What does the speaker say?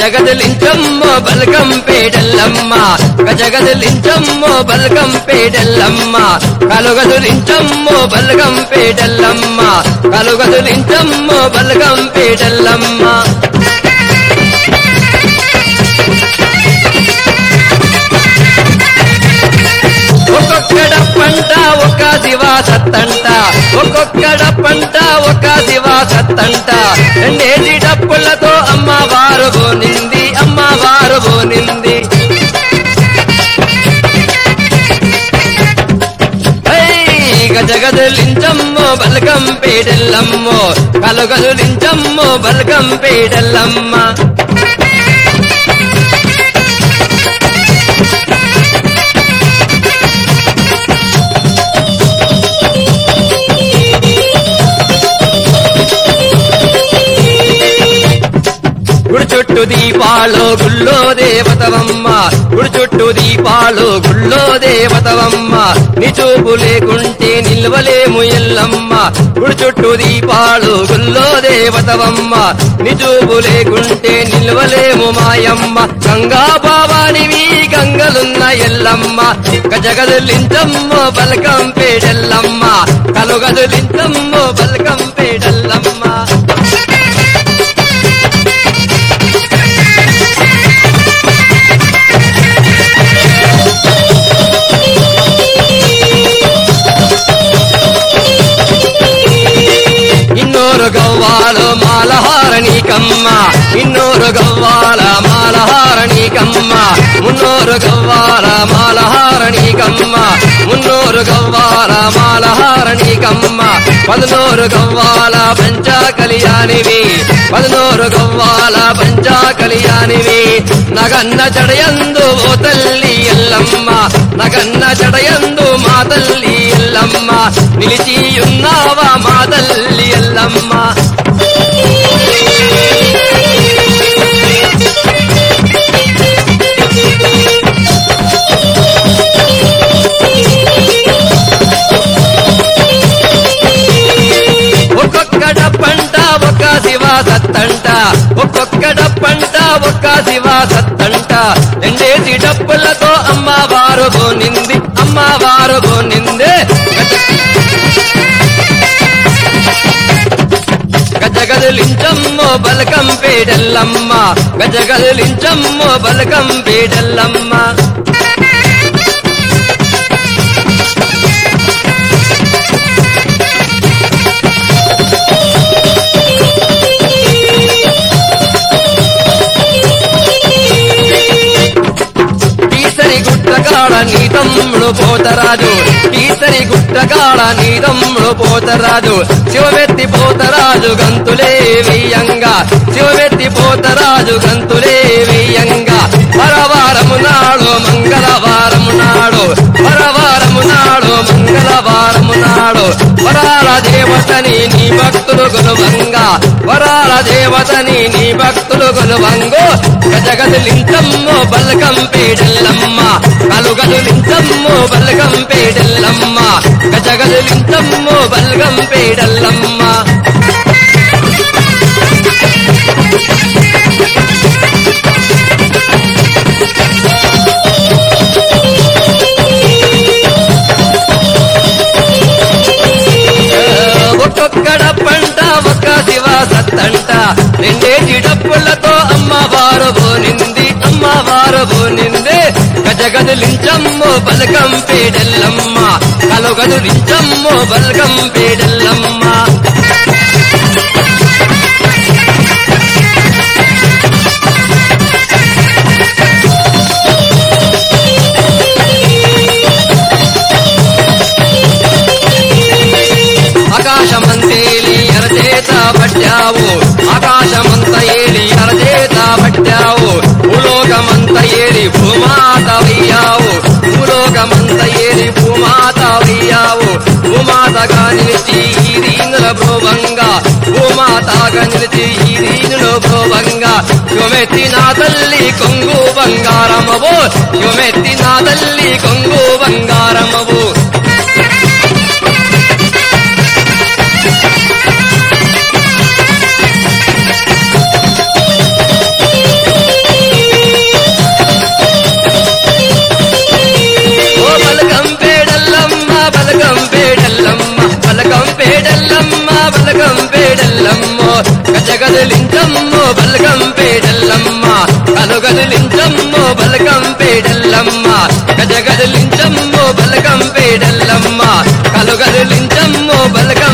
గజగదలించమ్మో బలకం పేడల్లమ్మ గజగదలించమ్మో బలకం పేడల్లమ్మ కలుగదులించమ్మో బలకం పేడల్లమ్మ కలుగదులించమ్మో బలకం పేడల్లమ్మ ఒక్కొక్కడ పంట ఒక దివా సత్తంట ఒక్కొక్కడ పంట ఒక దివా సత్తంట రెండేసి డప్పులతో అమ్మవారు బోనింది అమ్మవారు బోనింది గజగదులించమ్మో బలగం పేడల్లమ్మో కలుగదులించమ్మో బలగం పేడల్లమ్మ గుడి చుట్టూ దీపాలు గుళ్ళో దేవతవమ్మ గుడి చుట్టూ దీపాలు గుళ్ళో దేవతవమ్మ నీ చూపు లేకుంటే నిల్వలేము ఎల్లమ్మ గుడి చుట్టూ దీపాలు గుళ్ళో దేవతవమ్మ నీ చూపు లేకుంటే నిల్వలేము మాయమ్మ గంగా బావానివి గంగలున్న ఎల్లమ్మ గజగదులించమ్మో బలకం పేడెల్లమ్మ కలుగదులించమ్మో బలకం పేడెల్లమ్మ ಇನ್ನೂರು ಗವ್ವಾಲು ಮಾಲಹಾರಣಿ ಕಮ್ಮ ಇನ್ನೂರು ಗವ್ವಾಲ ಮಾಲಹಾರಣಿ ಕಮ್ಮ ಮುನ್ನೂರು ಗವ್ವಾಲ ಮಾಲಹಾರಣಿ ಕಮ್ಮ ಮುನ್ನೂರು ಗವ್ವಾಲ ಮಾಲಹಾರಣಿ ಕಮ್ಮ పదనూరు గవ్వాల పంచా కళ్యాణివి పదనూరు గవ్వాల పంచా కళ్యాణివి నగన్న జడయందు ఓ తల్లి ఎల్లమ్మ నగన్న జడయందు మా తల్లి ఎల్లమ్మ నిలిచియున్నావా మా తల్లి ఎల్లమ్మ ఒక్కొక్కడ పంట ఒక శివ సత్తంట ఒక్కొక్కడ పంట ఒక శివ సత్తంట రెండేసి డప్పులతో అమ్మవారు బోనింది అమ్మవారు బోనిందే గజగదులించమ్మో బలకం పేడల్లమ్మ గజగదులించమ్మో బలకం పేడల్లమ్మ ఈసరి గుట్టకాడ నీ తమ్ముడు పోతరాజు ఈసరి గుట్టకాడ నీ తమ్ముడు పోతరాజు శివమెత్తి పోతరాజు గంతులే వెయ్యంగా శివమెత్తి పోతరాజు గంతులే వెయ్యంగా పరవారము నాడు మంగళవారము నాడు పరవారము నాడు మంగళవారము నాడు వరాల దేవతని నీ భక్తులు కొలువంగా వరాల దేవతని నీ భక్తులు కొలువంగో గజగదులించమ్మో బలకం పేడల్లమ్మ కలుగదులించమ్మో బలకం పేడల్లమ్మ గజగదులించమ్మో బలగం పేడల్లమ్మ ఒక్కొక్కడ పంట ఒక శివ సత్తంట రెండేటి డప్పులతో అమ్మవారు బోనింది అమ్మవారు బోనిందే గజగదులించమ్మో బలకం పేడల్లమ్మ కలుగదులించమ్మో బలకం పేడల్లమ్మ ఆకాశమంతేలి ఎరచేత పట్టావు ఆకాశమంత ఏలి ఎరచేత పట్టావు భూలోకమంత ఏలి భూమాత వయ్యావు భూలోకమంత ఏలి భూమాత వయ్యావు భూమాతగా నిలిచి ఈ దీనుల భ్రువంగా భూమాతగా నిలిచి ఈ దీనుల భ్రువంగా యుమెత్తి నా తల్లి కొంగు బంగారమవు యుమెత్తి నా తల్లి కొంగు బంగారమవు కలుగదిలించమ్మో బలకం పేడల్లమ్మ గజగదిలించమ్మో బలకం పేడల్లమ్మ కలుగదిలించమ్మో బలకం